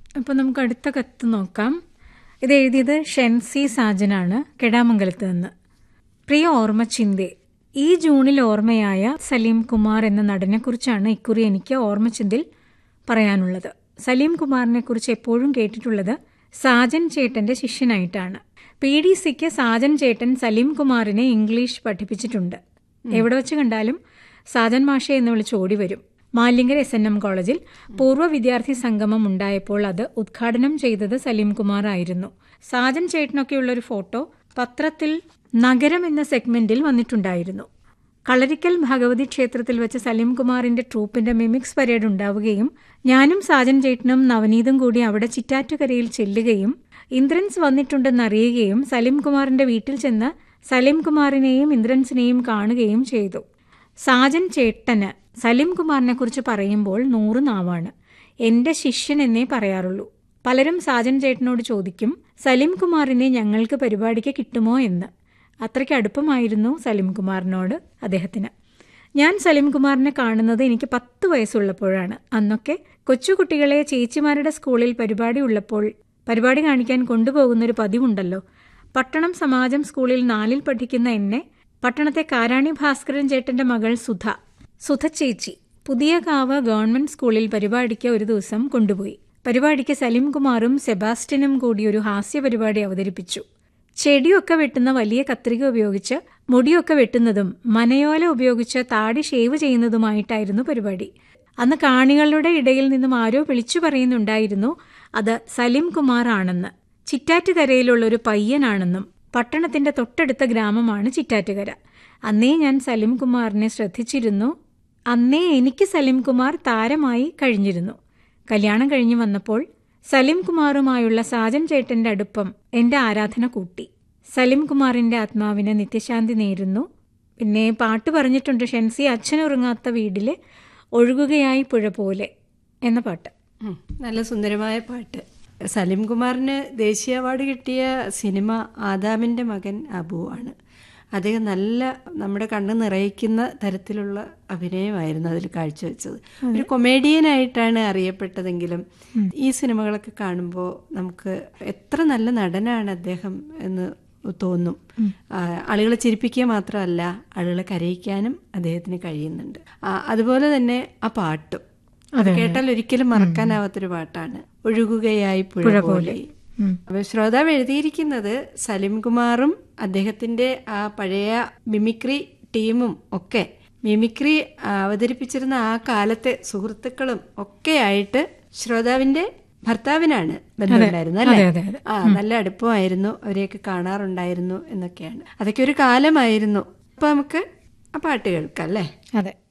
അപ്പോൾ നമുക്ക് അടുത്ത കത്ത് നോക്കാം ഇത് എഴുതിയത് ഷെൻസി സാജനാണ് കെടാമംഗലത്ത് നിന്ന് പ്രിയ ഓർമ്മ ചിന്തേ ഈ ജൂണിൽ ഓർമ്മയായ സലീം കുമാർ എന്ന നടനെക്കുറിച്ചാണ് ഇക്കുറി എനിക്ക് ഓർമ്മച്ചിന്തിൽ പറയാനുള്ളത് സലീം കുമാറിനെ കുറിച്ച് എപ്പോഴും കേട്ടിട്ടുള്ളത് സാജൻ ചേട്ടന്റെ ശിഷ്യനായിട്ടാണ് പി ഡി സിക്ക് സാജൻ ചേട്ടൻ സലീം കുമാറിനെ ഇംഗ്ലീഷ് പഠിപ്പിച്ചിട്ടുണ്ട് എവിടെ വെച്ച് കണ്ടാലും സാജൻ മാഷെ എന്ന് വിളിച്ച് ഓടി വരും മാലിങ്കർ എസ് എൻ എം കോളേജിൽ പൂർവ്വ വിദ്യാർത്ഥി സംഗമം ഉണ്ടായപ്പോൾ അത് ഉദ്ഘാടനം ചെയ്തത് സലീം കുമാർ ആയിരുന്നു സാജൻ ചേട്ടനൊക്കെയുള്ള ഒരു ഫോട്ടോ പത്രത്തിൽ നഗരം എന്ന സെഗ്മെന്റിൽ വന്നിട്ടുണ്ടായിരുന്നു കളരിക്കൽ ഭഗവതി ക്ഷേത്രത്തിൽ വെച്ച് സലീം കുമാറിന്റെ ട്രൂപ്പിന്റെ മിമിക്സ് പരേഡ് ഉണ്ടാവുകയും ഞാനും സാജൻ ചേട്ടനും നവനീതും കൂടി അവിടെ ചിറ്റാറ്റുകരയിൽ ചെല്ലുകയും ഇന്ദ്രൻസ് വന്നിട്ടുണ്ടെന്ന് അറിയുകയും സലീം കുമാറിന്റെ വീട്ടിൽ ചെന്ന് സലീം കുമാറിനെയും ഇന്ദ്രൻസിനെയും കാണുകയും ചെയ്തു സാജൻ ചേട്ടന് സലീം കുമാറിനെ കുറിച്ച് പറയുമ്പോൾ നൂറ് നാവാണ് എന്റെ ശിഷ്യൻ എന്നേ പറയാറുള്ളൂ പലരും സാജൻ ചേട്ടനോട് ചോദിക്കും സലീം കുമാറിനെ ഞങ്ങൾക്ക് പരിപാടിക്ക് കിട്ടുമോ എന്ന് അത്രയ്ക്ക് അടുപ്പമായിരുന്നു സലീം കുമാറിനോട് അദ്ദേഹത്തിന് ഞാൻ സലീം കുമാറിനെ കാണുന്നത് എനിക്ക് പത്ത് വയസ്സുള്ളപ്പോഴാണ് അന്നൊക്കെ കൊച്ചുകുട്ടികളെ ചേച്ചിമാരുടെ സ്കൂളിൽ പരിപാടി ഉള്ളപ്പോൾ പരിപാടി കാണിക്കാൻ കൊണ്ടുപോകുന്നൊരു പതിവുണ്ടല്ലോ പട്ടണം സമാജം സ്കൂളിൽ നാലിൽ പഠിക്കുന്ന എന്നെ പട്ടണത്തെ കാരാണി ഭാസ്കരൻ ചേട്ടന്റെ മകൾ സുധ സുധ ചേച്ചി പുതിയ കാവ് ഗവൺമെന്റ് സ്കൂളിൽ പരിപാടിക്ക് ഒരു ദിവസം കൊണ്ടുപോയി പരിപാടിക്ക് സലീം കുമാറും സെബാസ്റ്റ്യനും കൂടി ഒരു ഹാസ്യ പരിപാടി അവതരിപ്പിച്ചു ചെടിയൊക്കെ വെട്ടുന്ന വലിയ കത്രിക ഉപയോഗിച്ച് മുടിയൊക്കെ വെട്ടുന്നതും മനയോല ഉപയോഗിച്ച് താടി ഷേവ് ചെയ്യുന്നതുമായിട്ടായിരുന്നു പരിപാടി അന്ന് കാണികളുടെ ഇടയിൽ നിന്നും ആരോ വിളിച്ചു പറയുന്നുണ്ടായിരുന്നു അത് സലീം കുമാർ ആണെന്ന് ചിറ്റാറ്റുകരയിലുള്ള ഒരു പയ്യനാണെന്നും പട്ടണത്തിന്റെ തൊട്ടടുത്ത ഗ്രാമമാണ് ചിറ്റാറ്റുകര അന്നേ ഞാൻ സലീം കുമാറിനെ ശ്രദ്ധിച്ചിരുന്നു അന്നേ എനിക്ക് സലീം കുമാർ താരമായി കഴിഞ്ഞിരുന്നു കല്യാണം കഴിഞ്ഞു വന്നപ്പോൾ സലീം കുമാറുമായുള്ള സാജൻ ചേട്ടന്റെ അടുപ്പം എന്റെ ആരാധന കൂട്ടി സലീം കുമാറിന്റെ ആത്മാവിന് നിത്യശാന്തി നേരുന്നു പിന്നെ പാട്ട് പറഞ്ഞിട്ടുണ്ട് ഷെൻസി അച്ഛനുറങ്ങാത്ത വീടിലെ ഒഴുകുകയായി പുഴ പോലെ എന്ന പാട്ട് ഉം, നല്ല സുന്ദരമായ പാട്ട് സലിം കുമാറിന് ദേശീയ അവാർഡ് കിട്ടിയ സിനിമ ആദാമിൻ്റെ മകൻ അബു ആണ് അദ്ദേഹം നല്ല നമ്മുടെ കണ്ണ് നിറയിക്കുന്ന തരത്തിലുള്ള അഭിനയമായിരുന്നു അതിൽ കാഴ്ചവെച്ചത് ഒരു കൊമേഡിയനായിട്ടാണ് അറിയപ്പെട്ടതെങ്കിലും ഈ സിനിമകളൊക്കെ കാണുമ്പോൾ നമുക്ക് എത്ര നല്ല നടനാണ് അദ്ദേഹം എന്ന് തോന്നും ആ, ആളുകളെ ചിരിപ്പിക്കുക മാത്രമല്ല ആളുകളെ കരയിക്കാനും അദ്ദേഹത്തിന് കഴിയുന്നുണ്ട് ആ, അതുപോലെ തന്നെ ആ പാട്ടും അത് കേട്ടാൽ ഒരിക്കലും മറക്കാനാവാത്തൊരു പാട്ടാണ് ഒഴുകുകയായി പുഴ പോലെ അപ്പൊ ശ്രോതാവ് എഴുതിയിരിക്കുന്നത് സലിം കുമാറും അദ്ദേഹത്തിന്റെ ആ പഴയ മിമിക്രി ടീമും ഒക്കെ മിമിക്രി അവതരിപ്പിച്ചിരുന്ന ആ കാലത്തെ സുഹൃത്തുക്കളും ഒക്കെ ആയിട്ട് ശ്രോതാവിന്റെ ഭർത്താവിനാണ് ബന്ധമുണ്ടായിരുന്നത് അല്ലേ അതെ, അതെ. ആ നല്ല അടുപ്പമായിരുന്നു അവരെയൊക്കെ കാണാറുണ്ടായിരുന്നു എന്നൊക്കെയാണ് അതൊക്കെ ഒരു കാലമായിരുന്നു അപ്പൊ നമുക്ക് ആ പാട്ട് കേൾക്കാം അല്ലേ അതെ